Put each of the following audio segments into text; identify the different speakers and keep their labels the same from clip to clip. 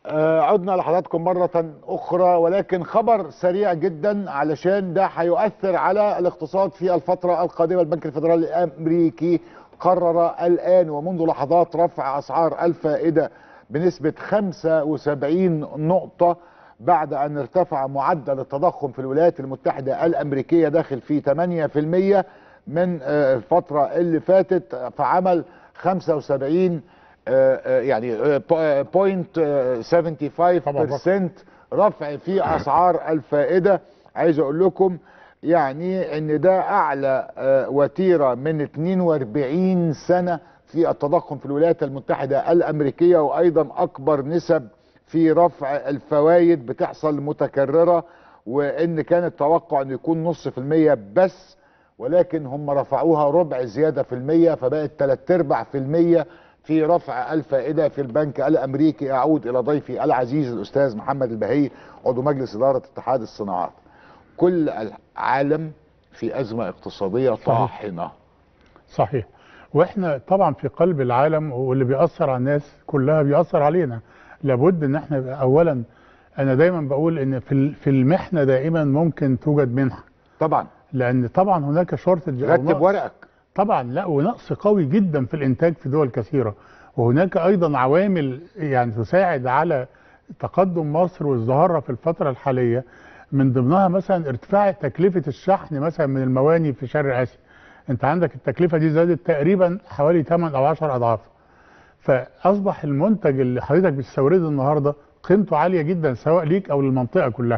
Speaker 1: آه، عدنا لحضراتكم مرة أخرى ولكن خبر سريع جدا علشان ده هيؤثر على الاقتصاد في الفترة القادمة البنك الفيدرالي الأمريكي قرر الآن ومنذ لحظات رفع أسعار الفائدة بنسبة 75 نقطة بعد أن ارتفع معدل التضخم في الولايات المتحدة الأمريكية داخل في 8% من آه، الفترة اللي فاتت فعمل 75 آه، آه، يعني آه، بو- آه، بوينت آه، 75% رفع في اسعار الفائده عايز اقول لكم يعني ان ده اعلى آه، وتيره من 42 سنه في التضخم في الولايات المتحده الامريكيه وايضا اكبر نسب في رفع الفوائد بتحصل متكرره وان كان التوقع انه يكون نص في المية بس ولكن هم رفعوها ربع زياده في المية فبقت تلات ارباع في المية في رفع الفائده في البنك الامريكي اعود الى ضيفي العزيز الاستاذ محمد البهي عضو مجلس اداره اتحاد الصناعات. كل العالم في ازمه اقتصاديه طاحنه.
Speaker 2: صحيح واحنا طبعا في قلب العالم واللي بيأثر على الناس كلها بيأثر علينا لابد ان احنا يبقى اولا انا دايما بقول ان في ال- في المحنه دائما ممكن توجد منحه
Speaker 1: طبعا
Speaker 2: لان طبعا هناك شورتج
Speaker 1: رتب ورقك
Speaker 2: طبعا لا ونقص قوي جدا في الانتاج في دول كثيره وهناك ايضا عوامل يعني تساعد على تقدم مصر وازدهارها في الفتره الحاليه من ضمنها مثلا ارتفاع تكلفه الشحن مثلا من المواني في شرق اسيا انت عندك التكلفه دي زادت تقريبا حوالي 8 او 10 اضعاف فاصبح المنتج اللي حضرتك بتستورده النهارده قيمته عاليه جدا سواء ليك او للمنطقه كلها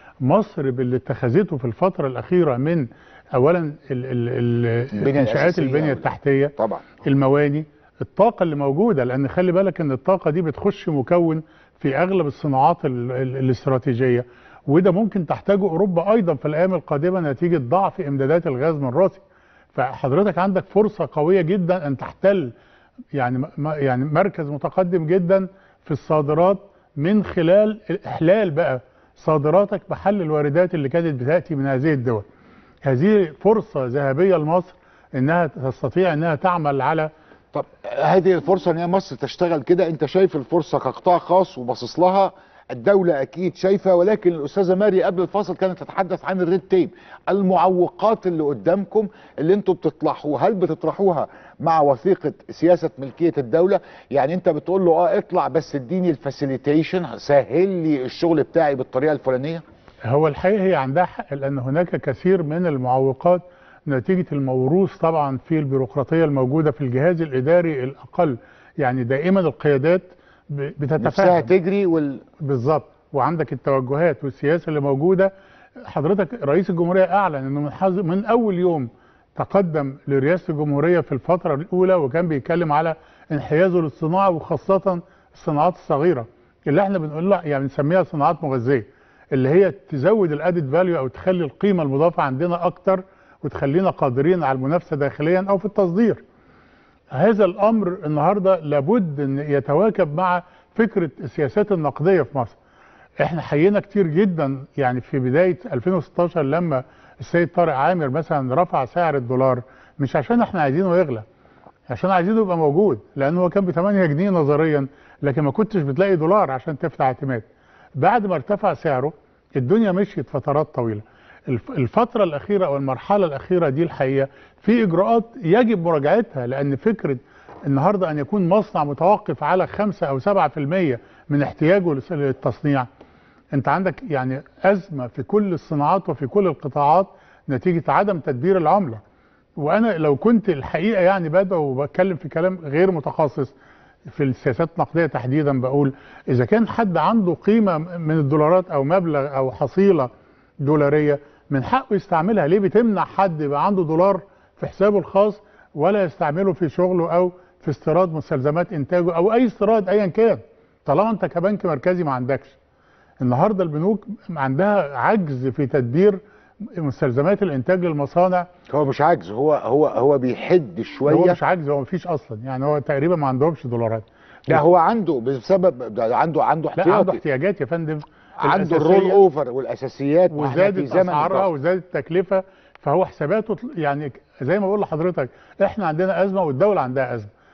Speaker 2: مصر باللي اتخذته في الفتره الاخيره من اولا ال ال ال
Speaker 1: البنية
Speaker 2: انشاءات
Speaker 1: الأساسية
Speaker 2: البنيه
Speaker 1: وال-
Speaker 2: التحتيه
Speaker 1: طبعا
Speaker 2: المواني الطاقه اللي موجوده لان خلي بالك ان الطاقه دي بتخش مكون في اغلب الصناعات ال ال الاستراتيجيه وده ممكن تحتاجه اوروبا ايضا في الايام القادمه نتيجه ضعف امدادات الغاز من روسيا فحضرتك عندك فرصه قويه جدا ان تحتل يعني م- م- يعني مركز متقدم جدا في الصادرات من خلال احلال بقى صادراتك بحل الواردات اللي كانت بتاتي من هذه الدول. هذه فرصه ذهبيه لمصر انها تستطيع انها تعمل على
Speaker 1: طب هذه الفرصه ان هي مصر تشتغل كده انت شايف الفرصه كقطاع خاص وباصص لها الدولة أكيد شايفة ولكن الأستاذة ماري قبل الفاصل كانت تتحدث عن الريد تيب المعوقات اللي قدامكم اللي أنتم بتطرحوها هل بتطرحوها مع وثيقة سياسة ملكية الدولة يعني أنت بتقول له أه اطلع بس اديني الفاسيليتيشن سهل لي الشغل بتاعي بالطريقة الفلانية
Speaker 2: هو الحقيقه هي عندها حق لان هناك كثير من المعوقات نتيجه الموروث طبعا في البيروقراطيه الموجوده في الجهاز الاداري الاقل يعني دائما القيادات ب-
Speaker 1: نفسها
Speaker 2: بتتفاهم
Speaker 1: تجري وال...
Speaker 2: بالظبط وعندك التوجهات والسياسه اللي موجوده حضرتك رئيس الجمهوريه اعلن انه من, حظ من اول يوم تقدم لرئاسه الجمهوريه في الفتره الاولى وكان بيتكلم على انحيازه للصناعه وخاصه الصناعات الصغيره اللي احنا بنقول لها يعني بنسميها صناعات مغذيه اللي هي تزود الادد فاليو او تخلي القيمه المضافه عندنا اكتر وتخلينا قادرين على المنافسه داخليا او في التصدير. هذا الامر النهارده لابد ان يتواكب مع فكره السياسات النقديه في مصر. احنا حيينا كتير جدا يعني في بدايه 2016 لما السيد طارق عامر مثلا رفع سعر الدولار مش عشان احنا عايزينه يغلى عشان عايزينه يبقى موجود لان هو كان ب 8 جنيه نظريا لكن ما كنتش بتلاقي دولار عشان تفتح اعتماد. بعد ما ارتفع سعره الدنيا مشيت فترات طويله. الف- الفترة الأخيرة أو المرحلة الأخيرة دي الحقيقة في إجراءات يجب مراجعتها لأن فكرة النهاردة أن يكون مصنع متوقف على 5 أو 7% من احتياجه لس- للتصنيع أنت عندك يعني أزمة في كل الصناعات وفي كل القطاعات نتيجة عدم تدبير العملة وأنا لو كنت الحقيقة يعني بدأ وبتكلم في كلام غير متخصص في السياسات النقدية تحديدا بقول إذا كان حد عنده قيمة من الدولارات أو مبلغ أو حصيلة دولارية من حقه يستعملها ليه بتمنع حد يبقى عنده دولار في حسابه الخاص ولا يستعمله في شغله أو في استيراد مستلزمات إنتاجه أو أي استيراد أيا كان طالما أنت كبنك مركزي ما عندكش النهارده البنوك عندها عجز في تدبير مستلزمات الانتاج للمصانع
Speaker 1: هو مش عجز هو هو هو بيحد شوية
Speaker 2: هو مش عجز هو مفيش اصلا يعني هو تقريبا ما عندهمش دولارات
Speaker 1: لا هو عنده بسبب ده عنده عنده
Speaker 2: لا عنده
Speaker 1: احتياطي
Speaker 2: احتياجات يا فندم
Speaker 1: عنده
Speaker 2: الأساسية
Speaker 1: الرول اوفر والاساسيات ما احنا في
Speaker 2: وزادت
Speaker 1: زمن
Speaker 2: اسعارها
Speaker 1: الضغط.
Speaker 2: وزادت التكلفه فهو حساباته يعني زي ما بقول لحضرتك احنا عندنا ازمه والدوله عندها ازمه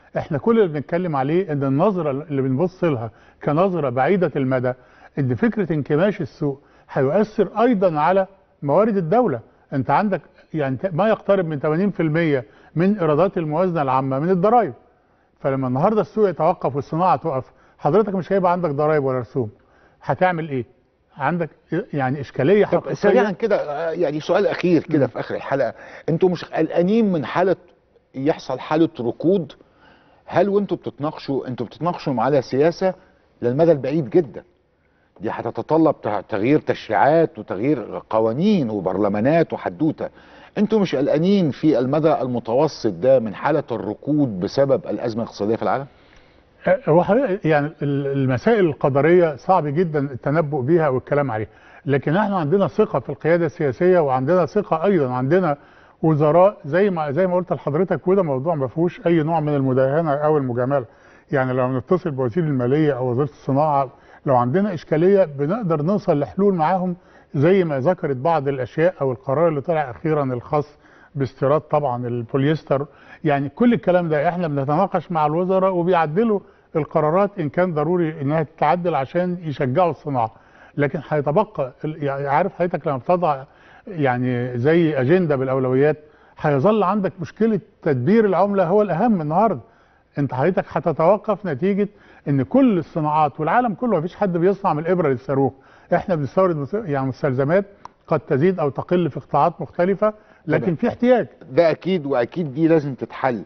Speaker 2: احنا كل اللي بنتكلم عليه ان النظره اللي بنبص لها كنظره بعيده المدى ان فكره انكماش السوق هيؤثر ايضا على موارد الدوله انت عندك يعني ما يقترب من 80% من ايرادات الموازنه العامه من الضرائب فلما النهارده السوق يتوقف والصناعه تقف حضرتك مش هيبقى عندك ضرائب ولا رسوم هتعمل ايه عندك يعني اشكاليه
Speaker 1: طب
Speaker 2: حقيقيه
Speaker 1: سريعا كده آه، يعني سؤال اخير كده في اخر الحلقه انتوا مش قلقانين من حاله يحصل حاله ركود هل وانتوا بتتناقشوا انتوا بتتناقشوا على سياسه للمدى البعيد جدا دي هتتطلب ت- تغيير تشريعات وتغيير قوانين وبرلمانات وحدوته انتوا مش قلقانين في المدى المتوسط ده من حاله الركود بسبب الازمه الاقتصاديه في العالم
Speaker 2: هو حقيقة يعني ال- المسائل القدريه صعب جدا التنبؤ بيها والكلام عليها لكن احنا عندنا ثقه في القياده السياسيه وعندنا ثقه ايضا عندنا وزراء زي ما زي ما قلت لحضرتك وده موضوع ما فيهوش اي نوع من المداهنه او المجامله يعني لو نتصل بوزير الماليه او وزيره الصناعه لو عندنا اشكاليه بنقدر نوصل لحلول معاهم زي ما ذكرت بعض الاشياء او القرار اللي طلع اخيرا الخاص باستيراد طبعا البوليستر يعني كل الكلام ده احنا بنتناقش مع الوزراء وبيعدلوا القرارات ان كان ضروري انها تتعدل عشان يشجعوا الصناعه لكن هيتبقى ال- يعني عارف حضرتك لما بتضع يعني زي اجنده بالاولويات هيظل عندك مشكله تدبير العمله هو الاهم النهارده انت حضرتك هتتوقف نتيجه ان كل الصناعات والعالم كله مفيش حد بيصنع من الابره للصاروخ احنا بنستورد مس- يعني مستلزمات قد تزيد او تقل في قطاعات مختلفه لكن
Speaker 1: تمام.
Speaker 2: في احتياج
Speaker 1: ده اكيد واكيد دي لازم تتحل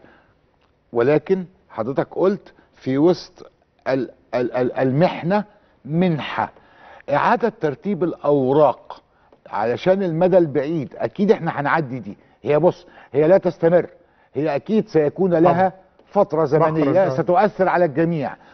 Speaker 1: ولكن حضرتك قلت في وسط ال- ال- ال- المحنه منحه اعاده ترتيب الاوراق علشان المدى البعيد اكيد احنا هنعدي دي هي بص هي لا تستمر هي اكيد سيكون لها فتره زمنيه
Speaker 2: زمنية.
Speaker 1: ستؤثر على الجميع